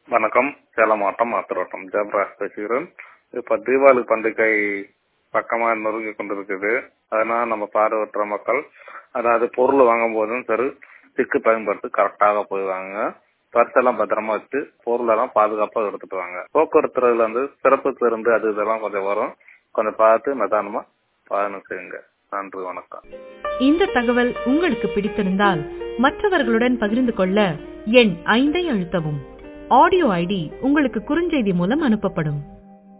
வணக்கம் சேலம் மாவட்டம் ஆத்திரோட்டம் ஜெயபிரகாஷ் பேசுகிறேன் இப்போ தீபாவளி பண்டிகை பக்கமாக நெருங்கி கொண்டிருக்குது அதனால் நம்ம பார்வையற்ற மக்கள் அதாவது பொருள் வாங்கும் போதும் சரி திக்கு பயன்படுத்தி கரெக்டாக போய் வாங்க பர்ஸெல்லாம் பத்திரமா வச்சு பொருள் எல்லாம் பாதுகாப்பாக எடுத்துட்டு வாங்க போக்குவரத்துல வந்து சிறப்பு பேருந்து அது இதெல்லாம் கொஞ்சம் வரும் கொஞ்சம் பார்த்து நிதானமா பயணம் செய்யுங்க நன்றி வணக்கம் இந்த தகவல் உங்களுக்கு பிடித்திருந்தால் மற்றவர்களுடன் பகிர்ந்து கொள்ள எண் ஐந்தை அழுத்தவும் ஆடியோ ஐடி உங்களுக்கு குறுஞ்செய்தி மூலம் அனுப்பப்படும்